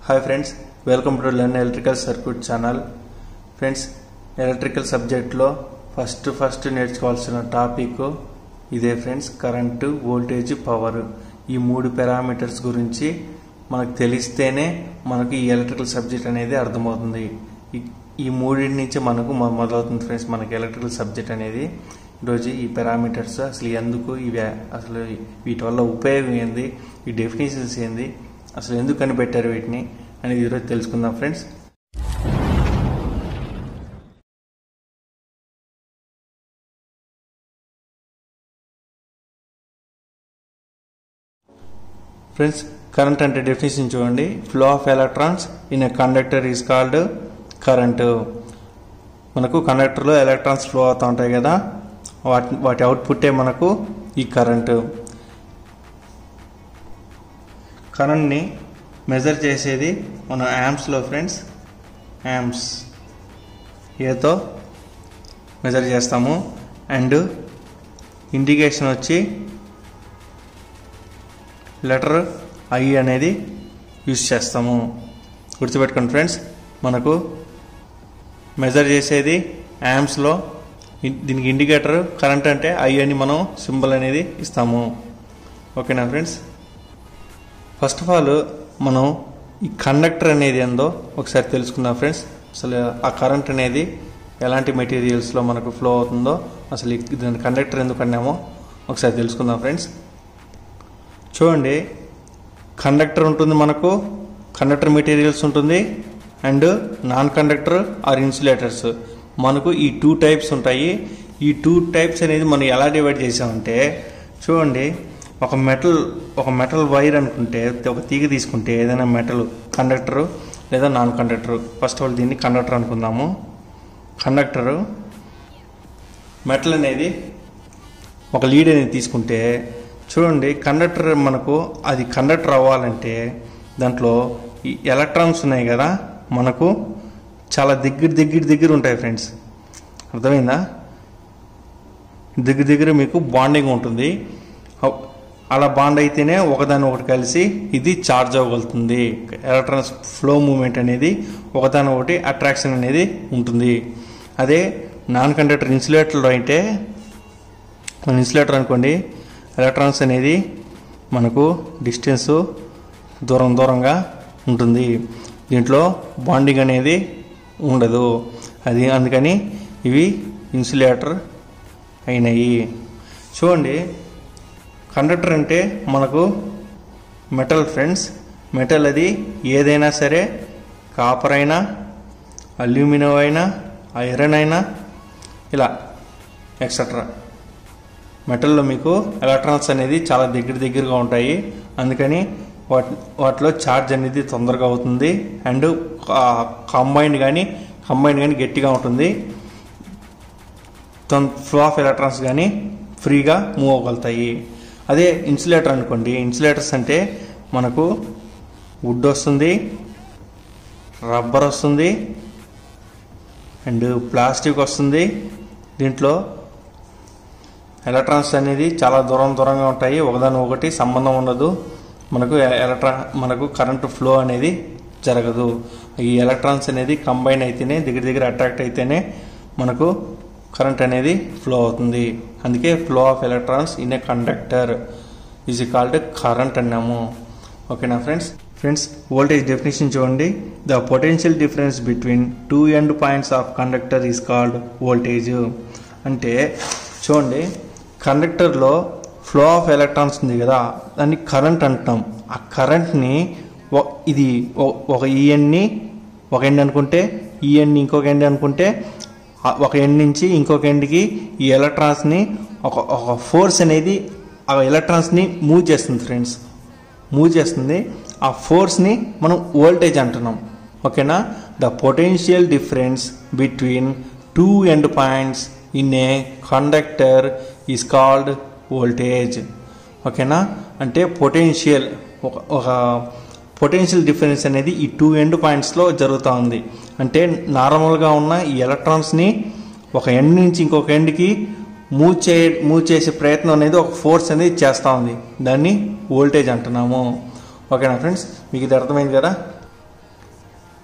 hi friends welcome to learn electrical circuit channel friends electrical సబ్జెక్ట్లో first first నేర్చుకోవాల్సిన topic ఇదే friends current voltage power ఈ మూడు parameters గురించి మనకు తెలిస్తేనే మనకు ఈ ఎలక్ట్రికల్ సబ్జెక్ట్ అనేది అర్థమవుతుంది ఈ- ఈ మూడింటి నుంచి మనకు మొ- మొదలవుతుంది ఫ్రెండ్స్ మనకి ఎలక్ట్రికల్ సబ్జెక్ట్ అనేది ఈరోజు ఈ పారామీటర్స్ అసలు ఎందుకు ఇవి అసలు వీటి వల్ల ఉపయోగం ఏంది ఈ డెఫినేషన్స్ ఏంది అసలు ఎందుకు కనిపెట్టారు వీటిని అనేది ఈరోజు తెలుసుకుందాం ఫ్రెండ్స్ ఫ్రెండ్స్ కరెంట్ అంటే డెఫినేషన్ చూడండి flow of electrons in a conductor is called current మనకు కండక్టర్లో ఎలక్ట్రాన్స్ ఫ్లో అవుతూ ఉంటాయి కదా వాటి వాటి అవుట్పుట్టే మనకు ఈ కరెంటు కరెంట్ని మెజర్ చేసేది మన యాంప్స్లో ఫ్రెండ్స్ యాంప్స్ ఏతో మెజర్ చేస్తాము అండ్ ఇండికేషన్ వచ్చి లెటర్ ఐ అనేది యూస్ చేస్తాము గుర్తుపెట్టుకోండి ఫ్రెండ్స్ మనకు మెజర్ చేసేది యాంప్స్లో దీనికి ఇండికేటర్ కరెంట్ అంటే ఐ అని మనం సింబల్ అనేది ఇస్తాము ఓకేనా ఫ్రెండ్స్ ఫస్ట్ ఆఫ్ ఆల్ మనం ఈ కండక్టర్ అనేది ఏందో ఒకసారి తెలుసుకుందాం ఫ్రెండ్స్ అసలు ఆ కరెంట్ అనేది ఎలాంటి మెటీరియల్స్లో మనకు ఫ్లో అవుతుందో అసలు ఈ- దాని కండక్టర్ ఎందుకు అన్నామో ఒకసారి తెలుసుకుందాం ఫ్రెండ్స్ చూడండి కండక్టర్ ఉంటుంది మనకు కండక్టర్ మెటీరియల్స్ ఉంటుంది and non conductor or insulators మనకు ఈ టూ టైప్స్ ఉంటాయి ఈ టూ టైప్స్ అనేది మనం ఎలా డివైడ్ చేసామంటే చూడండి ఒక మెటల్ ఒక మెటల్ వైర్ అనుకుంటే ఒక తీగ తీసుకుంటే ఏదైనా మెటల్ కండక్టర్ లేదా non conductor first of all దీన్ని కండక్టర్ అనుకుందాము కండక్టరు మెటల్ అనేది ఒక లీడ్ అనేది తీసుకుంటే చూడండి కండక్టర్ మనకు అది కండక్టర్ అవ్వాలంటే దాంట్లో ఈ ఎలక్ట్రాన్స్ ఉన్నాయి కదా మనకు చాలా దగ్గర దగ్గర దగ్గర ఉంటాయి ఫ్రెండ్స్ అర్థమైందా దగ్గర దగ్గర మీకు బాండింగ్ ఉంటుంది అవ్- అలా బాండ్ అయితేనే ఒకదాని ఒకటి కలిసి ఇది చార్జ్ అవ్వగలుగుతుంది ఎలక్ట్రాన్స్ ఫ్లో మూమెంట్ అనేది ఒకదాని ఒకటి అట్రాక్షన్ అనేది ఉంటుంది అదే నాన్ కండక్టర్ ఇన్సులేటర్లో అయితే మన ఇన్సులేటర్ అనుకోండి ఎలక్ట్రాన్స్ అనేది మనకు డిస్టెన్స్ దూరం దూరంగా ఉంటుంది దీంట్లో బాండింగ్ అనేది ఉండదు అది అందుకని ఇవి ఇన్సులేటర్ అయినాయి చూడండి కండక్టర్ అంటే మనకు మెటల్ ఫ్రెండ్స్ మెటల్ అది ఏదైనా సరే కాపర్ అయినా అల్యూమినియం అయినా ఐరన్ అయినా ఇలా ఎక్సెట్రా మెటల్లో మీకు ఎలక్ట్రాన్స్ అనేది చాలా దగ్గర దగ్గరగా ఉంటాయి అందుకని వాటి వాటిలో ఛార్జ్ అనేది తొందరగా అవుతుంది అండ్ కంబైన్డ్ కానీ కంబైన్డ్ కానీ గట్టిగా ఉంటుంది ఫ్లో ఆఫ్ ఎలక్ట్రాన్స్ కానీ ఫ్రీగా మూవ్ అవ్వగలుగుతాయి అదే ఇన్సులేటర్ అనుకోండి ఇన్సులేటర్స్ అంటే మనకు వుడ్ వస్తుంది రబ్బర్ వస్తుంది అండ్ ప్లాస్టిక్ వస్తుంది దీంట్లో ఎలక్ట్రాన్స్ అనేది చాలా దూరం దూరంగా ఉంటాయి ఒకదాని ఒకటి సంబంధం ఉండదు మనకు ఎలక్ట్రా మనకు కరెంటు ఫ్లో అనేది జరగదు ఈ ఎలక్ట్రాన్స్ అనేది కంబైన్ అయితేనే దగ్గర దగ్గర అట్రాక్ట్ అయితేనే మనకు కరెంట్ అనేది ఫ్లో అవుతుంది అందుకే flow of electrons in a conductor is called current అన్నాము ఓకేనా ఫ్రెండ్స్ ఫ్రెండ్స్ వోల్టేజ్ డెఫినేషన్ చూడండి the potential difference between two end points of conductor is called voltage అంటే చూడండి కండక్టర్లో ఫ్లో ఆఫ్ ఎలక్ట్రాన్స్ ఉంది కదా దాన్ని కరెంట్ అంటాం ఆ కరెంట్ని ఇది ఒ- ఒక ఈఎన్ని ఒక ఎండ్ అనుకుంటే ఈ ఎండ్ ఇంకొక ఎండ్ అనుకుంటే ఆ ఒక ఎండ్ నుంచి ఇంకొక ఎండ్కి ఈ ఎలక్ట్రాన్స్ని ఒక ఒక ఫోర్స్ అనేది ఆ ఎలక్ట్రాన్స్ని మూవ్ చేస్తుంది ఫ్రెండ్స్ మూవ్ చేస్తుంది ఆ ఫోర్స్ని మనం వోల్టేజ్ అంటున్నాం ఓకేనా the potential difference between two end points in a conductor is called voltage ఓకేనా అంటే పొటెన్షియల్ ఒక ఒక పొటెన్షియల్ డిఫరెన్స్ అనేది ఈ టూ ఎండ్ పాయింట్స్లో జరుగుతూ ఉంది అంటే నార్మల్గా ఉన్న ఈ ఎలక్ట్రాన్స్ని ఒక ఎండ్ నుంచి ఇంకొక ఎండ్కి మూవ్ చే మూవ్ చేసే ప్రయత్నం అనేది ఒక ఫోర్స్ అనేది చేస్తూ ఉంది దాన్ని వోల్టేజ్ అంటున్నాము ఓకేనా ఫ్రెండ్స్ మీకు ఇది అర్థమైంది కదా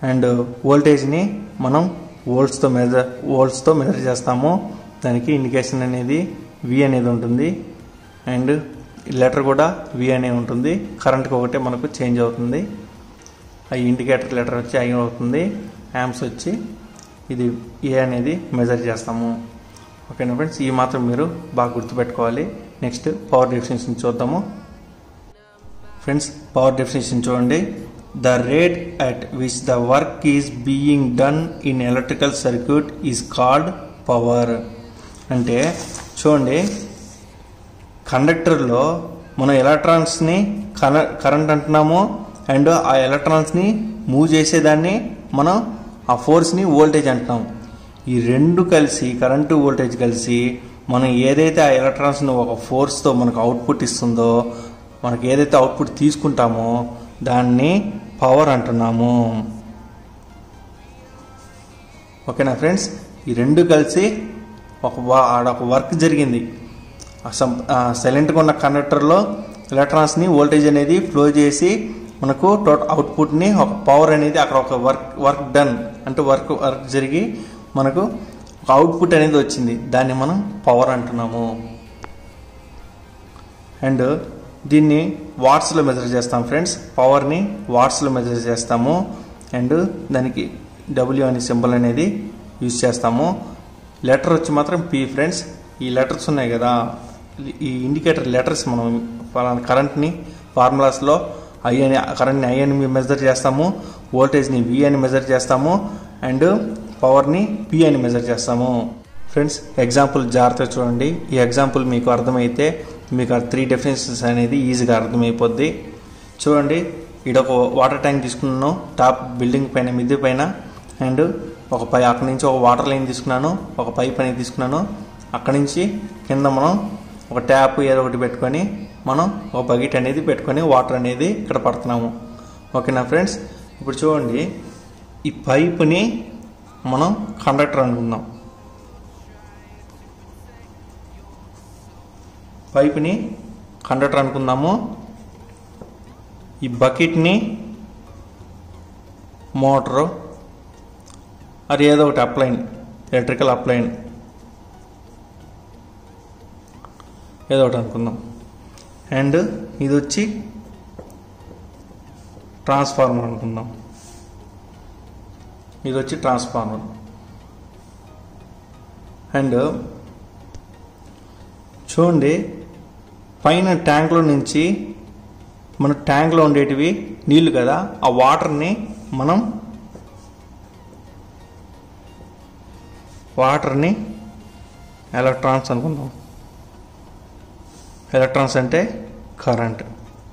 అండ్ వోల్టేజ్ని మనం వోల్ట్స్తో మెజర్ వోల్ట్స్తో మెజర్ చేస్తాము దానికి ఇండికేషన్ అనేది వి అనేది ఉంటుంది అండ్ లెటర్ కూడా వి అనే ఉంటుంది కరెంట్కి ఒకటే మనకు చేంజ్ అవుతుంది ఆ ఇండికేటర్ లెటర్ వచ్చి ఐ అవుతుంది యామ్స్ వచ్చి ఇది ఏ అనేది మెజర్ చేస్తాము ఓకేనా ఫ్రెండ్స్ ఈ మాత్రం మీరు బాగా గుర్తుపెట్టుకోవాలి నెక్స్ట్ పవర్ డెఫినేషన్ చూద్దాము ఫ్రెండ్స్ పవర్ డెఫినేషన్ చూడండి the rate at which the work is being done in electrical circuit is called power అంటే చూడండి కండక్టర్లో మనం ఎలక్ట్రాన్స్ని కన కరెంట్ అంటున్నాము అండ్ ఆ ఎలక్ట్రాన్స్ని మూవ్ చేసేదాన్ని మనం ఆ ఫోర్స్ని వోల్టేజ్ అంటున్నాం ఈ రెండు కలిసి కరెంటు వోల్టేజ్ కలిసి మనం ఏదైతే ఆ ఎలక్ట్రాన్స్ని ఒక ఫోర్స్తో మనకు అవుట్పుట్ ఇస్తుందో మనకి ఏదైతే అవుట్పుట్ తీసుకుంటామో దాన్ని పవర్ అంటున్నాము ఓకేనా ఫ్రెండ్స్ ఈ రెండు కలిసి ఒక వా- ఆడ ఒక వర్క్ జరిగింది సైలెంట్గా ఉన్న కండక్టర్లో ఎలక్ట్రాన్స్ని వోల్టేజ్ అనేది ఫ్లో చేసి మనకు టోటల్ అవుట్పుట్ని ఒక పవర్ అనేది అక్కడ ఒక వర్క్ వర్క్ డన్ అంటే వర్క్ వర్క్ జరిగి మనకు ఒక అవుట్పుట్ అనేది వచ్చింది దాన్ని మనం పవర్ అంటున్నాము అండ్ దీన్ని వాట్స్లో మెజర్ చేస్తాం ఫ్రెండ్స్ పవర్ని వాట్స్లో మెజర్ చేస్తాము అండ్ దానికి డబ్ల్యూ అనే సింబల్ అనేది యూజ్ చేస్తాము లెటర్ వచ్చి మాత్రం పి ఫ్రెండ్స్ ఈ లెటర్స్ ఉన్నాయి కదా ఈ ఇండికేటర్ లెటర్స్ మనం ఫలానా కరెంట్ని ఫార్ములాస్లో ఐ అని కరెంట్ని ఐ అని మెజర్ చేస్తాము వోల్టేజ్ని వి అని మెజర్ చేస్తాము అండ్ పవర్ని పి అని మెజర్ చేస్తాము ఫ్రెండ్స్ ఎగ్జాంపుల్ జాగ్రత్తగా చూడండి ఈ ఎగ్జాంపుల్ మీకు అర్థమైతే మీకు ఆ త్రీ డెఫినేషన్స్ అనేది ఈజీగా అర్థమైపోద్ది చూడండి ఇక్కడ ఒక వాటర్ ట్యాంక్ తీసుకున్నాను టాప్ బిల్డింగ్ పైన మిద్దె పైన అండ్ ఒక పై అక్కడి నుంచి ఒక వాటర్ లైన్ తీసుకున్నాను ఒక పైప్ అనేది తీసుకున్నాను అక్కడి నుంచి కింద మనం ఒక ట్యాప్ ఏదో ఒకటి పెట్టుకొని మనం ఒక బకెట్ అనేది పెట్టుకొని వాటర్ అనేది ఇక్కడ పడుతున్నాము ఓకేనా ఫ్రెండ్స్ ఇప్పుడు చూడండి ఈ పైప్ని మనం కండక్టర్ అనుకుందాం పైప్ని కండక్టర్ అనుకుందాము ఈ బకెట్ని మోటరు అది ఏదో ఒకటి అప్లైన్ ఎలక్ట్రికల్ అప్లైన్ ఏదో ఒకటి అనుకుందాం అండ్ ఇది వచ్చి ట్రాన్స్ఫార్మర్ అనుకుందాం ఇది వచ్చి ట్రాన్స్ఫార్మర్ అండ్ చూడండి పైన ట్యాంక్లో నుంచి మన ట్యాంక్లో ఉండేటివి నీళ్లు కదా ఆ వాటర్ని మనం వాటర్ని ఎలక్ట్రాన్స్ అనుకుందాం ఎలక్ట్రాన్స్ అంటే కరెంట్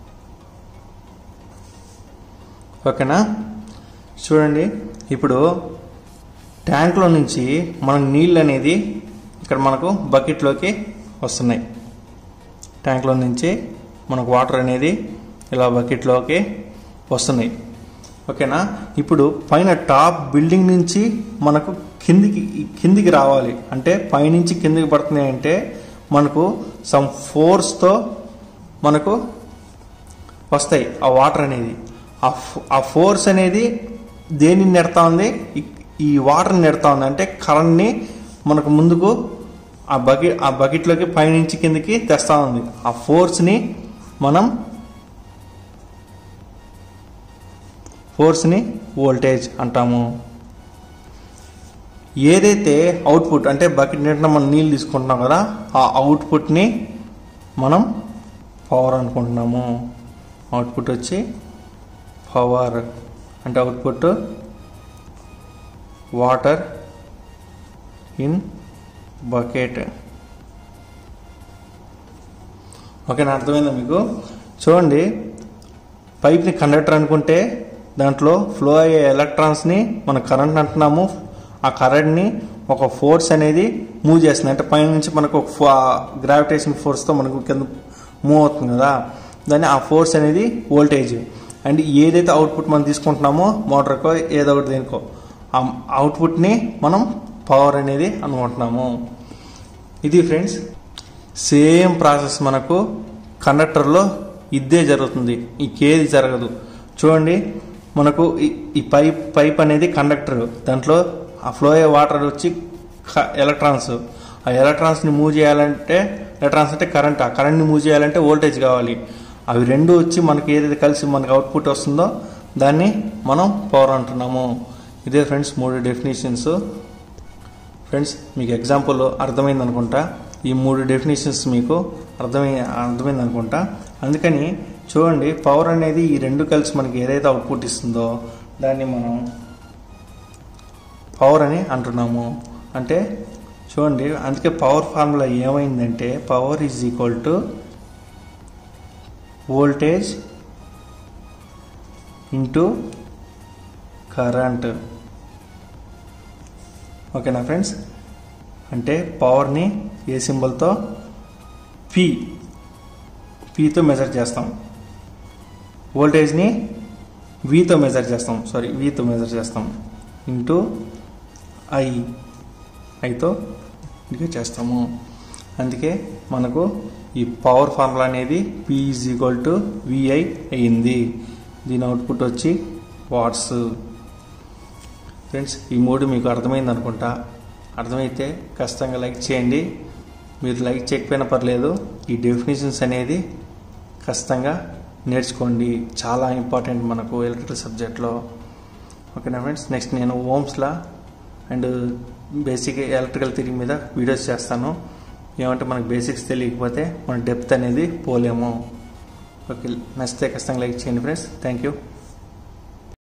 ఓకేనా చూడండి ఇప్పుడు ట్యాంక్లో నుంచి మనం నీళ్ళు అనేది ఇక్కడ మనకు బకెట్లోకి వస్తున్నాయి ట్యాంక్లో నుంచి మనకు వాటర్ అనేది ఇలా బకెట్లోకి వస్తున్నాయి ఓకేనా ఇప్పుడు పైన టాప్ బిల్డింగ్ నుంచి మనకు కిందికి కిందికి రావాలి అంటే పైనుంచి కిందికి పడుతున్నాయి అంటే మనకు సమ్ ఫోర్స్తో మనకు వస్తాయి ఆ వాటర్ అనేది ఆ ఫో- ఆ ఫోర్స్ అనేది దేనిని నెడతా ఉంది ఈ- ఈ వాటర్ని నెడతా ఉంది అంటే కరెంట్ని మనకు ముందుకు ఆ బకెట్ ఆ బకెట్లోకి పైనుంచి కిందకి తెస్తా ఉంది ఆ ఫోర్స్ని మనం ఫోర్స్ని వోల్టేజ్ అంటాము ఏదైతే అవుట్పుట్ అంటే బకెట్ నిండా మనం నీళ్ళు తీసుకుంటున్నాం కదా ఆ అవుట్పుట్ని మనం పవర్ అనుకుంటున్నాము అవుట్పుట్ వచ్చి పవర్ అంటే అవుట్పుట్ వాటర్ ఇన్ బకెట్ ఓకేనా అర్థమైందా మీకు చూడండి పైప్ని కండక్టర్ అనుకుంటే దాంట్లో ఫ్లో అయ్యే ఎలక్ట్రాన్స్ని మనం కరెంట్ అంటున్నాము ఆ కరెంట్ని ఒక ఫోర్స్ అనేది మూవ్ చేస్తుంది అంటే పైనుంచి మనకు ఒక గ్రావిటేషన్ ఫోర్స్తో మనకు కింద మూవ్ అవుతుంది కదా దాన్ని ఆ ఫోర్స్ అనేది వోల్టేజ్ అండ్ ఏదైతే అవుట్పుట్ మనం తీసుకుంటున్నామో మోటార్కో ఏదో ఒకటి దేనికో ఆ అవుట్పుట్ని మనం పవర్ అనేది అనుకుంటున్నాము ఇది ఫ్రెండ్స్ సేమ్ ప్రాసెస్ మనకు కండక్టర్లో ఇదే జరుగుతుంది ఇంకేది జరగదు చూడండి మనకు ఈ- ఈ పైప్ పైప్ అనేది కండక్టర్ దాంట్లో ఆ ఫ్లో అయ్యే వాటర్ వచ్చి ఎలక్ట్రాన్స్ ఆ ఎలక్ట్రాన్స్ని మూవ్ చేయాలంటే ఎలక్ట్రాన్స్ అంటే కరెంట్ ఆ కరెంట్ని మూవ్ చేయాలంటే వోల్టేజ్ కావాలి అవి రెండు వచ్చి మనకి ఏదైతే కలిసి మనకి అవుట్పుట్ వస్తుందో దాన్ని మనం పవర్ అంటున్నాము ఇదే ఫ్రెండ్స్ మూడు డెఫినేషన్స్ ఫ్రెండ్స్ మీకు ఎగ్జాంపుల్ అర్థమైంది అనుకుంటా ఈ మూడు డెఫినేషన్స్ మీకు అర్థమై అర్థమైంది అనుకుంటా అందుకని చూడండి పవర్ అనేది ఈ రెండు కలిసి మనకి ఏదైతే అవుట్పుట్ ఇస్తుందో దాన్ని మనం పవర్ అని అంటున్నాము అంటే చూడండి అందుకే పవర్ ఫార్ములా ఏమైందంటే power is equal to voltage into current ఓకేనా ఫ్రెండ్స్ అంటే పవర్ని ఏ సింబల్తో పి పితో మెజర్ చేస్తాం వోల్టేజ్ని వితో మెజర్ చేస్తాం సారీ వితో మెజర్ చేస్తాం ఇంటూ ఐ ఐతో ఇండికేట్ చేస్తాము అందుకే మనకు ఈ పవర్ ఫార్ములా అనేది P is equal to V I అయ్యింది దీని అవుట్పుట్ వచ్చి వాట్స్ ఫ్రెండ్స్ ఈ మూడు మీకు అర్థమైంది అనుకుంటా అర్థమైతే ఖచ్చితంగా లైక్ చేయండి మీరు లైక్ చేయకపోయినా పర్లేదు ఈ డెఫినేషన్స్ అనేది ఖచ్చితంగా నేర్చుకోండి చాలా ఇంపార్టెంట్ మనకు ఎలక్ట్రికల్ సబ్జెక్ట్లో ఓకేనా ఫ్రెండ్స్ నెక్స్ట్ నేను ఓమ్స్లా అండ్ బేసిక్ ఎలక్ట్రికల్ థిరీ మీద వీడియోస్ చేస్తాను ఏమంటే మనకు బేసిక్స్ తెలియకపోతే మన డెప్త్ అనేది పోలేము ఓకే నచ్చితే ఖచ్చితంగా లైక్ చేయండి ఫ్రెండ్స్ థ్యాంక్ యూ